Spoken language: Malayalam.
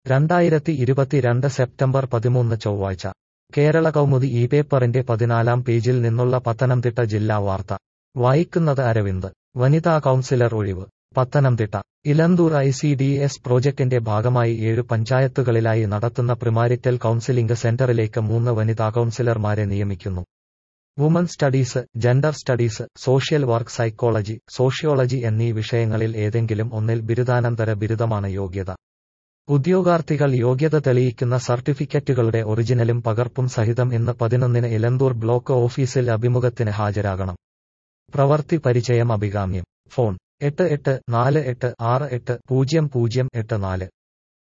രണ്ടായിരത്തി ഇരുപത്തിരണ്ട് സെപ്റ്റംബർ പതിമൂന്ന് ചൊവ്വാഴ്ച കേരള കൗമുദി ഈ പേപ്പറിന്റെ പതിനാലാം പേജിൽ നിന്നുള്ള പത്തനംതിട്ട ജില്ലാ വാർത്ത വായിക്കുന്നത് അരവിന്ദ് വനിതാ കൗൺസിലർ ഒഴിവ് Pathanamthitta Elanthoor I C D S പ്രോജക്ടിന്റെ ഭാഗമായി ഏഴ് പഞ്ചായത്തുകളിലായി നടത്തുന്ന പ്രിമാരിറ്റൽ കൗൺസിലിംഗ് സെന്ററിലേക്ക് മൂന്ന് വനിതാ കൗൺസിലർമാരെ നിയമിക്കുന്നു woman studies gender studies social work psychology sociology എന്നീ വിഷയങ്ങളിൽ ഏതെങ്കിലും ഒന്നിൽ ബിരുദാനന്തര ബിരുദമാണ് യോഗ്യത ഉദ്യോഗാർത്ഥികൾ യോഗ്യത തെളിയിക്കുന്ന സർട്ടിഫിക്കറ്റുകളുടെ ഒറിജിനലും പകർപ്പും സഹിതം ഇന്ന് പതിനൊന്നിന് ഇലന്തൂർ ബ്ലോക്ക് ഓഫീസിൽ അഭിമുഖത്തിന് ഹാജരാകണം പ്രവർത്തി പരിചയം അഭികാമ്യം ഫോൺ എട്ട് എട്ട് നാല് എട്ട് ആറ് എട്ട് പൂജ്യം പൂജ്യം എട്ട് നാല്